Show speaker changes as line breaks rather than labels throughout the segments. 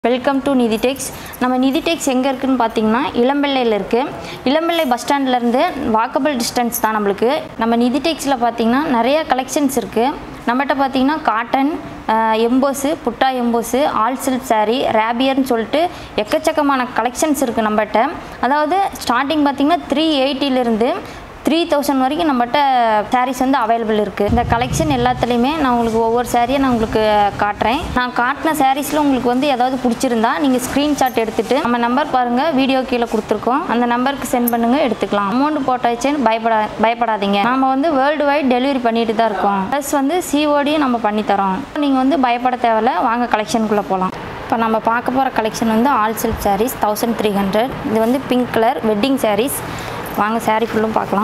welcome to நிதிடெக்ஸ் நம்ம நிதிடெக்ஸ் எங்கே இருக்குன்னு பார்த்தீங்கன்னா இளம்பிள்ளையில் இருக்குது இளம்பிள்ளை பஸ் ஸ்டாண்ட்லேருந்து வாக்கபிள் டிஸ்டன்ஸ் தான் நம்மளுக்கு நம்ம நிதிடெக்ஸில் பார்த்தீங்கன்னா நிறைய கலெக்ஷன்ஸ் இருக்குது நம்மகிட்ட பார்த்தீங்கன்னா காட்டன் எம்போஸு புட்டா எம்போஸு ஆல் சில்க் saree ரேபியர்னு சொல்லிட்டு எக்கச்சக்கமான கலெக்ஷன்ஸ் இருக்குது நம்மகிட்ட அதாவது ஸ்டார்டிங் பார்த்தீங்கன்னா த்ரீ எயிட்டிலேருந்து த்ரீ தௌசண்ட் வரைக்கும் நம்மகிட்ட சாரீஸ் வந்து அவைலபிள் இருக்குது இந்த கலெக்ஷன் எல்லாத்துலேயுமே நான் உங்களுக்கு ஒவ்வொரு சாரியை நான் உங்களுக்கு காட்டுறேன் நான் காட்டின சாரீஸில் உங்களுக்கு வந்து ஏதாவது பிடிச்சிருந்தா நீங்கள் ஸ்க்ரீன்ஷாட் எடுத்துகிட்டு நம்ம நம்பர் பாருங்கள் வீடியோ கீழே கொடுத்துருக்கோம் அந்த நம்பருக்கு சென்ட் பண்ணுங்கள் எடுத்துக்கலாம் அமௌண்ட் போட்டாச்சுன்னு பயப்படா பயப்படாதீங்க நம்ம வந்து வேர்ல்டு வைட் டெலிவரி பண்ணிட்டு தான் இருக்கோம் ப்ளஸ் வந்து சிஓடியும் நம்ம பண்ணித்தரோம் நீங்கள் வந்து பயப்பட தேவையில்ல வாங்க கலெக்ஷனுக்குள்ளே போகலாம் இப்போ நம்ம பார்க்க போகிற கலெக்ஷன் வந்து all silk sarees thousand three hundred இது வந்து பிங்க் கலர் வெட்டிங் சாரீஸ் வாங்க saree ஃபுல்லும் பார்க்கலாம்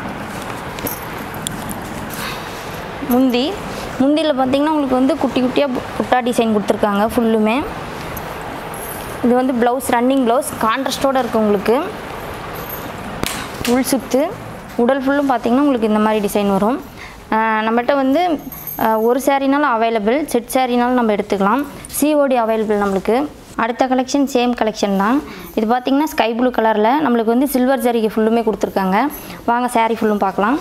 முந்தி முந்தியில் பார்த்தீங்கன்னா உங்களுக்கு வந்து குட்டி குட்டியாக புட்டா டிசைன் கொடுத்துருக்காங்க ஃபுல்லுமே இது வந்து ப்ளவுஸ் ரன்னிங் ப்ளவுஸ் கான்ட்ராஸ்டோடு இருக்குது உங்களுக்கு உள் சுத்து உடல் ஃபுல்லும் பார்த்தீங்கன்னா உங்களுக்கு இந்த மாதிரி டிசைன் வரும் ஆஹ் நம்மகிட்ட வந்து ஆஹ் ஒரு சாரீனாலும் அவைலபிள் செட் சாரீனாலும் நம்ம எடுத்துக்கலாம் சிஓடி அவைலபிள் நம்மளுக்கு அடுத்த கலெக்ஷன் சேம் கலெக்ஷன் தான் இது பார்த்திங்கன்னா ஸ்கை ப்ளூ கலரில் நம்மளுக்கு வந்து சில்வர் ஜரிகை ஃபுல்லுமே கொடுத்துருக்காங்க வாங்க saree ஃபுல்லும் பார்க்கலாம்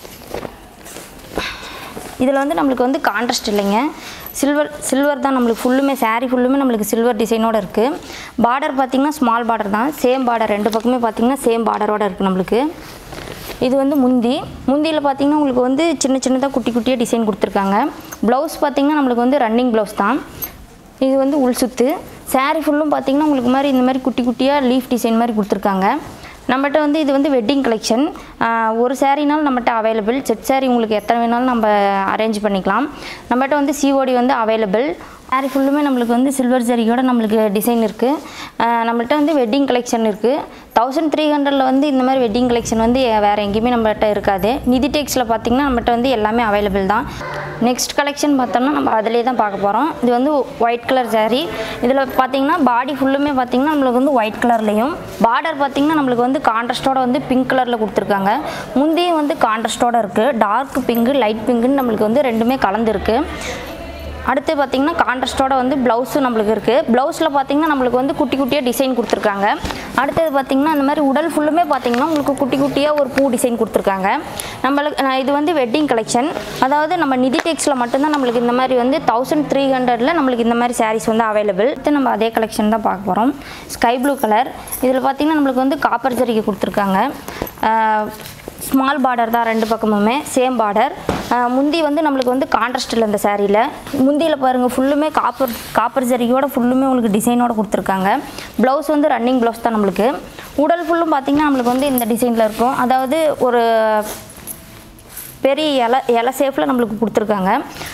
இதில் வந்து நம்மளுக்கு வந்து கான்ட்ராஸ்ட் இல்லைங்க சில்வர் சில்வர் தான் நம்மளுக்கு ஃபுல்லுமே saree ஃபுல்லுமே நம்மளுக்கு சில்வர் டிசைனோட இருக்குது பார்டர் பார்த்திங்கன்னா ஸ்மால் பார்டர் தான் சேம் பார்டர் ரெண்டு பக்கமே பார்த்திங்கன்னா சேம் பார்டரோட இருக்குது நம்மளுக்கு இது வந்து முந்தி முந்தியில் பார்த்தீங்கன்னா உங்களுக்கு வந்து சின்ன சின்னதாக குட்டி குட்டியாக டிசைன் கொடுத்துருக்காங்க ப்ளவுஸ் பார்த்தீங்கன்னா நம்மளுக்கு வந்து ரன்னிங் ப்ளவுஸ் தான் இது வந்து உள் சுத்து saree ஃபுல்லும் பார்த்தீங்கன்னா உங்களுக்கு மாதிரி இந்த மாதிரி குட்டி குட்டியாக லீஃப் டிசைன் மாதிரி கொடுத்துருக்காங்க நம்மகிட்ட வந்து இது வந்து வெட்டிங் கலெக்ஷன் ஒரு சாரீனாலும் நம்மகிட்ட அவைலபிள் செட் saree உங்களுக்கு எத்தனை வேணாலும் நம்ம அரேஞ்ச் பண்ணிக்கலாம் நம்மகிட்ட வந்து சிஓடி வந்து அவைலபிள் saree ஃபுல்லுமே நம்மளுக்கு வந்து சில்வர் ஜரியோட நம்மளுக்கு டிசைன் இருக்குது நம்மள்ட்ட வந்து வெட்டிங் கலெக்ஷன் இருக்குது தௌசண்ட் த்ரீ ஹண்ட்ரடில் வந்து இந்த மாதிரி வெட்டிங் கலெக்ஷன் வந்து வேறு எங்கேயுமே நம்மகிட்ட இருக்காது நிதி டெக்ஸில் பார்த்திங்கன்னா நம்மகிட்ட வந்து எல்லாமே அவைலபிள் தான் நெக்ஸ்ட் கலெக்ஷன் பார்த்தோம்னா நம்ம அதிலே தான் பார்க்க போகிறோம் இது வந்து ஒயிட் கலர் saree இதில் பார்த்தீங்கன்னா பாடி ஃபுல்லுமே பார்த்தீங்கன்னா நம்மளுக்கு வந்து ஒயிட் கலர்லேயும் பார்டர் பார்த்தீங்கன்னா நம்மளுக்கு வந்து கான்ட்ராஸ்டோட வந்து பிங்க் கலரில் கொடுத்துருக்காங்க முந்தையும் வந்து கான்ட்ராஸ்டோட இருக்குது டார்க் பிங்கு லைட் பிங்குன்னு நம்மளுக்கு வந்து ரெண்டுமே கலந்துருக்கு அடுத்து பார்த்தீங்கன்னா கான்ட்ராஸ்டோட வந்து ப்ளவுஸும் நம்மளுக்கு இருக்குது ப்ளவுஸில் பார்த்தீங்கன்னா நம்மளுக்கு வந்து குட்டி குட்டியாக டிசைன் கொடுத்துருக்காங்க அடுத்தது பார்த்தீங்கன்னா அந்த மாதிரி உடல் ஃபுல்லுமே பார்த்தீங்கன்னா உங்களுக்கு குட்டி குட்டியாக ஒரு பூ டிசைன் கொடுத்துருக்காங்க நம்மளுக்கு நான் இது வந்து வெட்டிங் கலெக்ஷன் அதாவது நம்ம நிதி டெக்ஸில் மட்டும்தான் நம்மளுக்கு இந்த மாதிரி வந்து தௌசண்ட் த்ரீ ஹண்ட்ரடில் நம்மளுக்கு இந்த மாதிரி சாரீஸ் வந்து அவைலபிள் அடுத்து நம்ம அதே கலெக்ஷன் தான் பார்க்க போகிறோம் ஸ்கை ப்ளூ கலர் இதில் பார்த்தீங்கன்னா நம்மளுக்கு வந்து காப்பர் ஜரிகை கொடுத்துருக்காங்க ஸ்மால் பார்டர் தான் ரெண்டு பக்கமுமே சேம் பார்டர் முந்தி வந்து நம்மளுக்கு வந்து கான்ட்ராஸ்ட் இல்லை இந்த சாரியில் முந்தியில் பாருங்கள் ஃபுல்லுமே காப்பர் காப்பர் ஜரிகையோட ஃபுல்லுமே உங்களுக்கு டிசைனோட கொடுத்துருக்காங்க ப்ளவுஸ் வந்து ரன்னிங் ப்ளவுஸ் தான் நம்மளுக்கு உடல் ஃபுல்லும் பார்த்திங்கன்னா நம்மளுக்கு வந்து இந்த டிசைனில் இருக்கும் அதாவது ஒரு பெரிய இலை இலை ஷேப்பில் நம்மளுக்கு கொடுத்துருக்காங்க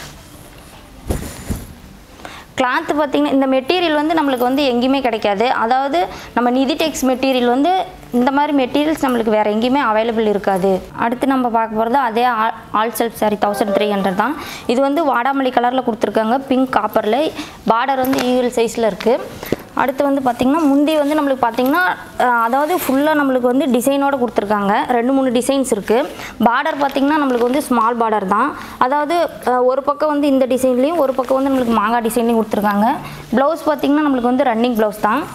கிளாத் பார்த்திங்கன்னா இந்த மெட்டீரியல் வந்து நம்மளுக்கு வந்து எங்கேயுமே கிடைக்காது அதாவது நம்ம நிதி டெக்ஸ் மெட்டீரியல் வந்து இந்த மாதிரி மெட்டீரியல்ஸ் நம்மளுக்கு வேறு எங்கேயுமே அவைலபிள் இருக்காது அடுத்து நம்ம பார்க்க போகிறது அதே all all self sari thousand three hundred தான் இது வந்து வாடாமல்லி கலரில் கொடுத்துருக்காங்க பிங்க் காப்பரில் பார்டர் வந்து ஈகிள் சைஸில் இருக்குது அடுத்து வந்து பார்த்திங்கன்னா முந்தி வந்து நம்மளுக்கு பார்த்திங்கன்னா அஹ், அதாவது ஃபுல்லாக நம்மளுக்கு வந்து டிசைனோட கொடுத்துருக்காங்க ரெண்டு மூணு டிசைன்ஸ் இருக்குது பார்டர் பார்த்திங்கன்னா நம்மளுக்கு வந்து ஸ்மால் பார்டர் தான் அதாவது அஹ், ஒரு பக்கம் வந்து இந்த டிசைன்லேயும் ஒரு பக்கம் வந்து நம்மளுக்கு மாங்காய் டிசைன்லேயும் கொடுத்துருக்காங்க ப்ளவுஸ் பார்த்திங்கன்னா நம்மளுக்கு வந்து ரன்னிங் ப்ளவுஸ் தான்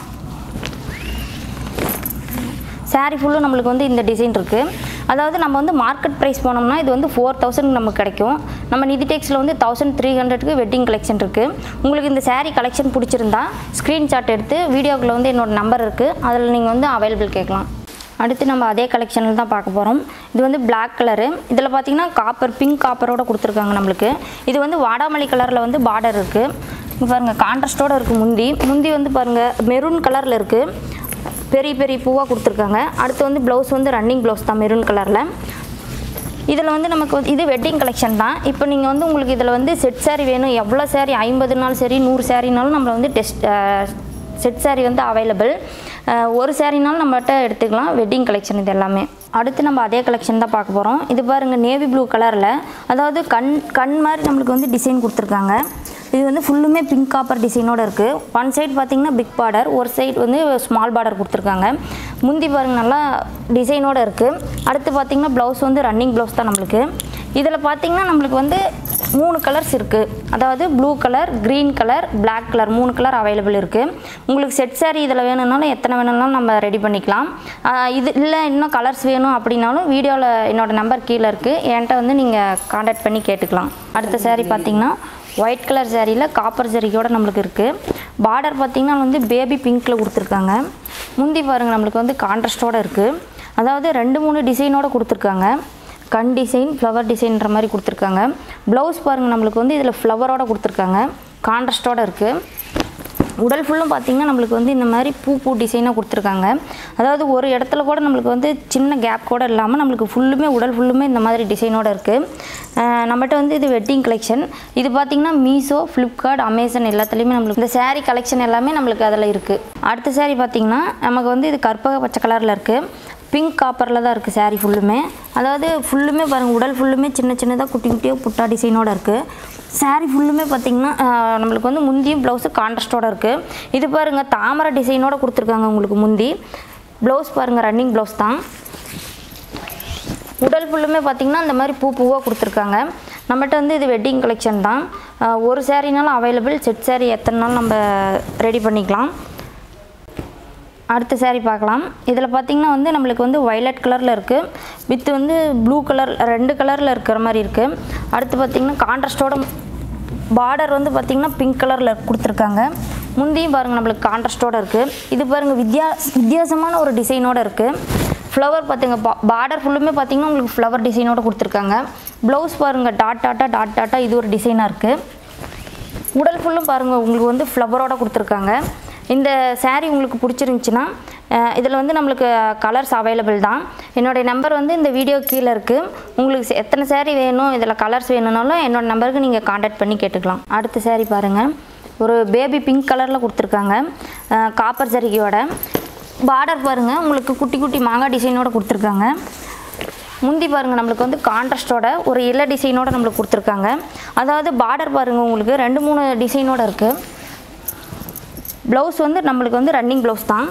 saree ஃபுல்லும் நம்மளுக்கு வந்து இந்த டிசைன் இருக்குது அதாவது நம்ம வந்து மார்க்கெட் ப்ரைஸ் போனோம்னா இது வந்து ஃபோர் தௌசண்ட் நமக்கு கிடைக்கும் நம்ம நிதி டெக்ஸில் வந்து தௌசண்ட் த்ரீ ஹண்ட்ரட்க்கு வெட்டிங் கலெக்ஷன் இருக்குது உங்களுக்கு இந்த saree கலெக்ஷன் பிடிச்சிருந்தா ஸ்க்ரீன்ஷாட் எடுத்து வீடியோக்குள்ள வந்து என்னோட நம்பர் இருக்குது அதில் நீங்கள் வந்து அவைலபிள் கேட்கலாம் அடுத்து நம்ம அதே கலெக்ஷனில் தான் பார்க்க போகிறோம் இது வந்து Black கலரு இதில் பார்த்தீங்கன்னா காப்பர் பிங்க் காப்பரோட கொடுத்துருக்காங்க நம்மளுக்கு இது வந்து வாடாமல்லி கலரில் வந்து பார்டர் இருக்குது இங்க பாருங்கள் கான்ட்ராஸ்டோட இருக்குது முந்தி முந்தி வந்து பாருங்கள் மெரூன் கலரில் இருக்குது பெரிய பெரிய பூவாக கொடுத்துருக்காங்க அடுத்து வந்து ப்ளவுஸ் வந்து ரன்னிங் ப்ளவுஸ் தான் மெரூன் கலரில் இதில் வந்து நமக்கு வந்து இது வெட்டிங் கலெக்ஷன் தான் இப்போ நீங்கள் வந்து உங்களுக்கு இதில் வந்து செட் saree வேணும் எவ்வளோ saree ஐம்பது நாள் சரி நூறு சாரினாலும் நம்மள வந்து டெஸ்ட் செட் saree வந்து அவைலபிள் ஒரு சாரினாலும் நம்மகிட்ட எடுத்துக்கலாம் வெட்டிங் கலெக்ஷன் இது எல்லாமே அடுத்து நம்ம அதே கலெக்ஷன் தான் பார்க்க போகிறோம் இது பாருங்கள் நேவி ப்ளூ கலரில் அதாவது கண் கண் மாதிரி நம்மளுக்கு வந்து டிசைன் கொடுத்துருக்காங்க இது வந்து ஃபுல்லுமே பிங்க் காப்பர் டிசைனோட இருக்குது ஒன் சைடு பார்த்தீங்கன்னா பிக் பார்டர் ஒரு சைடு வந்து ஸ்மால் பார்டர் கொடுத்துருக்காங்க முந்தி பாருங்க நல்லா டிசைனோட இருக்குது அடுத்து பார்த்தீங்கன்னா ப்ளவுஸ் வந்து ரன்னிங் ப்ளவுஸ் தான் நம்மளுக்கு இதில் பார்த்தீங்கன்னா நம்மளுக்கு வந்து மூணு கலர்ஸ் இருக்குது அதாவது blue colour green colour Black colour மூணு கலர் அவைலபிள் இருக்குது உங்களுக்கு செட் saree இதில் வேணும்னாலும் எத்தனை வேணும்னாலும் நம்ம ரெடி பண்ணிக்கலாம் ஆஹ் இது இல்லை இன்னும் கலர்ஸ் வேணும் அப்படின்னாலும் வீடியோவில் என்னோட நம்பர் கீழே இருக்குது என்கிட்ட வந்து நீங்கள் காண்டாக்ட் பண்ணி கேட்டுக்கலாம் அடுத்த saree பார்த்தீங்கன்னா ஒயிட் கலர் சாரியில் காப்பர் ஜரிகையோட நம்மளுக்கு இருக்குது பார்டர் பார்த்தீங்கன்னா வந்து பேபி பிங்க்கில் கொடுத்துருக்காங்க முந்தி பாருங்கள் நம்மளுக்கு வந்து கான்ட்ராஸ்டோட இருக்குது அதாவது ரெண்டு மூணு டிசைனோட கொடுத்துருக்காங்க கண் டிசைன் ஃப்ளவர் டிசைன்ற மாதிரி கொடுத்துருக்காங்க ப்ளவுஸ் பாருங்கள் நம்மளுக்கு வந்து இதில் ஃப்ளவரோட கொடுத்துருக்காங்க கான்ட்ராஸ்டோட இருக்குது உடல் ஃபுல்லும் பார்த்தீங்கன்னா நம்மளுக்கு வந்து இந்த மாதிரி பூ பூ டிசைனாக கொடுத்துருக்காங்க அதாவது ஒரு இடத்துல கூட நம்மளுக்கு வந்து சின்ன கேப் கூட இல்லாமல் நம்மளுக்கு ஃபுல்லுமே உடல் ஃபுல்லுமே இந்த மாதிரி டிசைனோட இருக்குது நம்மகிட்ட வந்து இது வெட்டிங் கலெக்ஷன் இது பார்த்திங்கன்னா மீஷோ ஃப்ளிப்கார்ட் அமேசான் எல்லாத்துலேயுமே நம்மளுக்கு இந்த saree கலெக்ஷன் எல்லாமே நம்மளுக்கு அதில் இருக்குது அடுத்த saree பார்த்திங்கன்னா நமக்கு வந்து இது கற்பக பச்சை கலரில் இருக்குது பிங்க் காப்பரில் தான் இருக்குது saree ஃபுல்லுமே அதாவது ஃபுல்லுமே பாருங்கள் உடல் ஃபுல்லுமே சின்ன சின்னதாக குட்டி குட்டியாக புட்டா டிசைனோட இருக்குது saree ஃபுல்லுமே பார்த்திங்கன்னா ஆஹ், நம்மளுக்கு வந்து முந்தியும் ப்ளவுஸு கான்ட்ராஸ்டோட இருக்குது இது பாருங்கள் தாமரை டிசைனோட கொடுத்துருக்காங்க உங்களுக்கு முந்தி ப்ளவுஸ் பாருங்கள் ரன்னிங் ப்ளவுஸ் தான் உடல் ஃபுல்லுமே பார்த்திங்கன்னா இந்த மாதிரி பூ பூவாக கொடுத்துருக்காங்க நம்மகிட்ட வந்து இது வெட்டிங் கலெக்ஷன் தான் ஆஹ், ஒரு சாரீனாலும் அவைலபிள் செட் saree எத்தனை நாள் நம்ம ரெடி பண்ணிக்கலாம் அடுத்த saree பார்க்கலாம் இதில் பார்த்தீங்கன்னா வந்து நம்மளுக்கு வந்து வயலட் கலரில் இருக்குது வித் வந்து ப்ளூ கலர் ரெண்டு கலரில் இருக்கிற மாதிரி இருக்குது அடுத்து பார்த்திங்கன்னா கான்ட்ராஸ்டோட பார்டர் வந்து பார்த்திங்கன்னா பிங்க் கலரில் கொடுத்துருக்காங்க முந்தியும் பாருங்கள் நம்மளுக்கு கான்ட்ராஸ்டோட இருக்குது இது பாருங்கள் வித்தியா வித்தியாசமான ஒரு டிசைனோட இருக்குது ஃப்ளவர் பார்த்துங்க பா பார்டர் ஃபுல்லுமே பார்த்தீங்கன்னா உங்களுக்கு ஃப்ளவர் டிசைனோட கொடுத்துருக்காங்க ப்ளவுஸ் பாருங்கள் டாட் டாட்டா டாட் டாட்டா இது ஒரு டிசைனாக இருக்குது உடல் ஃபுல்லும் பாருங்கள் உங்களுக்கு வந்து ஃப்ளவரோட கொடுத்துருக்காங்க இந்த saree உங்களுக்கு பிடிச்சிருந்துச்சின்னா இதில் வந்து நம்மளுக்கு கலர்ஸ் அவைலபிள் தான் என்னுடைய நம்பர் வந்து இந்த வீடியோ கீழே இருக்குது உங்களுக்கு செ- எத்தனை saree வேணும் இதில் கலர்ஸ் வேணும்னாலும் என்னோட நம்பருக்கு நீங்கள் காண்டாக்ட் பண்ணி கேட்டுக்கலாம் அடுத்த saree பாருங்கள் ஒரு பேபி பிங்க் கலரில் கொடுத்துருக்காங்க காப்பர் ஜரிகையோட பார்டர் பாருங்கள் உங்களுக்கு குட்டி குட்டி மாங்காய் டிசைனோட கொடுத்துருக்காங்க முந்தி பாருங்கள் நம்மளுக்கு வந்து கான்ட்ராஸ்டோட ஒரு இலை டிசைனோட நம்மளுக்கு கொடுத்துருக்காங்க அதாவது பார்டர் பாருங்கள் உங்களுக்கு ரெண்டு மூணு டிசைனோட இருக்குது ப்ளவுஸ் வந்து நம்மளுக்கு வந்து ரன்னிங் ப்ளவுஸ் தான்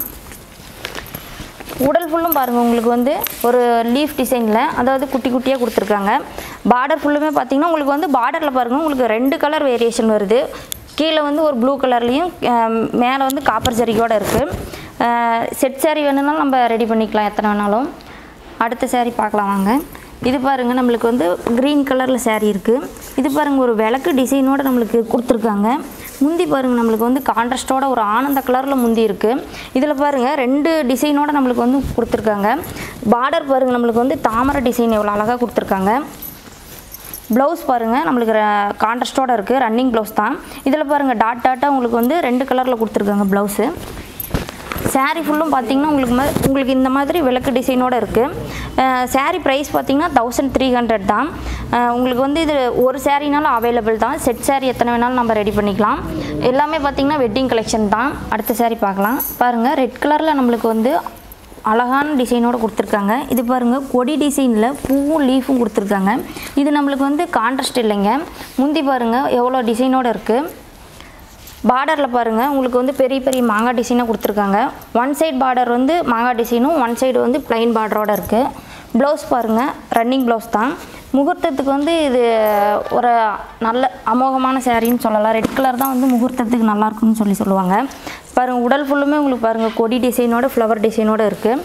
உடல் ஃபுல்லும் பாருங்கள் உங்களுக்கு வந்து ஒரு லீஃப் டிசைனில் அதாவது குட்டி குட்டியாக கொடுத்துருக்காங்க பார்டர் ஃபுல்லுமே பார்த்தீங்கன்னா உங்களுக்கு வந்து பார்டரில் பாருங்கள் உங்களுக்கு ரெண்டு கலர் வேரியேஷன் வருது கீழே வந்து ஒரு ப்ளூ கலர்லேயும் மேலே வந்து காப்பர் ஜரிகையோட இருக்குது செட் saree வேணும்னாலும் நம்ம ரெடி பண்ணிக்கலாம் எத்தனை வேணாலும் அடுத்த saree பார்க்கலாம் வாங்க இது பாருங்கள் நம்மளுக்கு வந்து க்ரீன் கலரில் saree இருக்குது இது பாருங்கள் ஒரு விளக்கு டிசைனோட நம்மளுக்கு கொடுத்துருக்காங்க முந்தி பாருங்கள் நம்மளுக்கு வந்து கான்ட்ராஸ்டோட ஒரு ஆனந்த கலரில் முந்தி இருக்குது இதில் பாருங்கள் ரெண்டு டிசைனோட நம்மளுக்கு வந்து கொடுத்துருக்காங்க பார்டர் பாருங்கள் நம்மளுக்கு வந்து தாமரை டிசைன் எவ்வளோ அழகாக கொடுத்துருக்காங்க ப்ளவுஸ் பாருங்கள் நம்மளுக்கு கான்ட்ராஸ்டோட இருக்குது ரன்னிங் ப்ளவுஸ் தான் இதில் பாருங்கள் டாட் டாட்டாக உங்களுக்கு வந்து ரெண்டு கலரில் கொடுத்துருக்காங்க ப்ளவுஸு saree ஃபுல்லும் பார்த்தீங்கன்னா உங்களுக்கு மா உங்களுக்கு இந்த மாதிரி விளக்கு டிசைனோட இருக்குது saree ப்ரைஸ் பார்த்தீங்கன்னா தௌசண்ட் த்ரீ ஹண்ட்ரட் தான் அஹ் உங்களுக்கு வந்து இது ஒரு சாரீனாலும் அவைலபிள் தான் செட் saree எத்தனை வேணாலும் நம்ம ரெடி பண்ணிக்கலாம் எல்லாமே பார்த்தீங்கன்னா வெட்டிங் கலெக்ஷன் தான் அடுத்த saree பார்க்கலாம் பாருங்கள் ரெட் கலரில் நம்மளுக்கு வந்து அழகான டிசைனோட கொடுத்துருக்காங்க இது பாருங்கள் கொடி டிசைனில் பூவும் லீஃபும் கொடுத்துருக்காங்க இது நம்மளுக்கு வந்து கான்ட்ராஸ்ட் இல்லைங்க முந்தி பாருங்கள் எவ்வளோ டிசைனோட இருக்குது பார்டரில் பாருங்கள் உங்களுக்கு வந்து பெரிய பெரிய மாங்காய் டிசைனாக கொடுத்துருக்காங்க ஒன் சைடு பார்டர் வந்து மாங்காய் டிசைனும் ஒன் சைடு வந்து plain பார்டரோட இருக்குது ப்ளவுஸ் பாருங்கள் ரன்னிங் ப்ளவுஸ் தான் முகூர்த்தத்துக்கு வந்து இது ஒரு நல்ல அமோகமான சாரின்னு சொல்லலாம் ரெட் கலர் தான் வந்து முகூர்த்தத்துக்கு நல்லா இருக்கும்னு சொல்லி சொல்லுவாங்க பாருங்கள் உடல் ஃபுல்லுமே உங்களுக்கு பாருங்கள் கொடி டிசைனோட ஃப்ளவர் டிசைனோட இருக்குது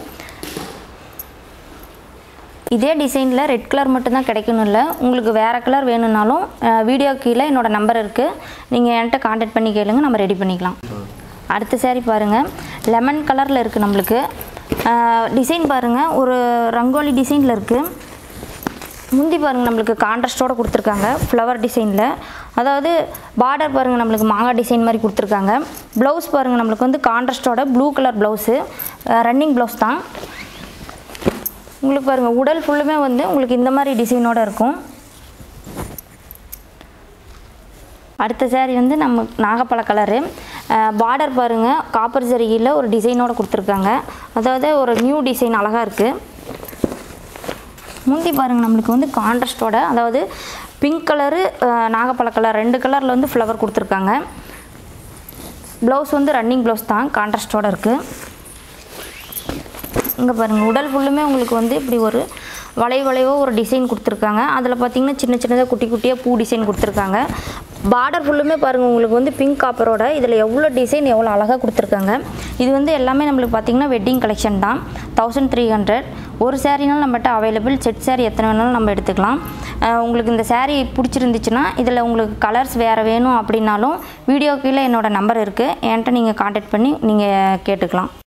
இதே டிசைனில் ரெட் கலர் மட்டும்தான் கிடைக்கணும் இல்லை உங்களுக்கு வேறு கலர் வேணும்னாலும் வீடியோ கீழே என்னோட நம்பர் இருக்குது நீங்கள் என்கிட்ட காண்டாக்ட் பண்ணி கேளுங்க நம்ம ரெடி பண்ணிக்கலாம் அடுத்த saree பாருங்கள் லெமன் கலரில் இருக்குது நம்மளுக்கு டிசைன் பாருங்கள் ஒரு ரங்கோலி டிசைனில் இருக்குது முந்தி பாருங்கள் நம்மளுக்கு கான்ட்ராஸ்டோட கொடுத்துருக்காங்க ஃப்ளவர் டிசைனில் அதாவது பார்டர் பாருங்கள் நம்மளுக்கு மாங்காய் டிசைன் மாதிரி கொடுத்துருக்காங்க ப்ளவுஸ் பாருங்கள் நம்மளுக்கு வந்து கான்ட்ராஸ்டோட blue colour blouse running blouse தான் உங்களுக்கு பாருங்கள் உடல் ஃபுல்லுமே வந்து உங்களுக்கு இந்த மாதிரி டிசைனோட இருக்கும் அடுத்த saree வந்து நம்ம நாகப்பழ கலரு பார்டர் பாருங்கள் காப்பர் ஜரிகையில் ஒரு டிசைனோட கொடுத்துருக்காங்க அதாவது ஒரு நியூ டிசைன் அழகாக இருக்குது முந்தி பாருங்கள் நம்மளுக்கு வந்து கான்ட்ராஸ்டோட அதாவது பிங்க் கலரு நாகப்பழ கலர் ரெண்டு கலரில் வந்து ஃப்ளவர் கொடுத்துருக்காங்க ப்ளவுஸ் வந்து ரன்னிங் ப்ளவுஸ் தான் கான்ட்ராஸ்டோட இருக்குது இங்கே பாருங்கள் உடல் ஃபுல்லுமே உங்களுக்கு வந்து இப்படி ஒரு வளை வளைவாக ஒரு டிசைன் கொடுத்துருக்காங்க அதில் பார்த்தீங்கன்னா சின்ன சின்னதாக குட்டி குட்டியாக பூ டிசைன் கொடுத்துருக்காங்க பார்டர் ஃபுல்லுமே பாருங்கள் உங்களுக்கு வந்து பிங்க் காப்பரோட இதில் எவ்வளோ டிசைன் எவ்வளோ அழகாக கொடுத்துருக்காங்க இது வந்து எல்லாமே நம்மளுக்கு பார்த்தீங்கன்னா வெட்டிங் கலெக்ஷன் தான் தௌசண்ட் த்ரீ ஹண்ட்ரட் ஒரு சாரீனாலும் நம்மகிட்ட அவைலபிள் செட் saree எத்தனை வேணாலும் நம்ம எடுத்துக்கலாம் அஹ் உங்களுக்கு இந்த saree பிடிச்சிருந்துச்சுன்னா இதில் உங்களுக்கு கலர்ஸ் வேறு வேணும் அப்படின்னாலும் வீடியோ கீழே என்னோட நம்பர் இருக்குது என்கிட்ட நீங்கள் காண்டாக்ட் பண்ணி நீங்கள் கேட்டுக்கலாம்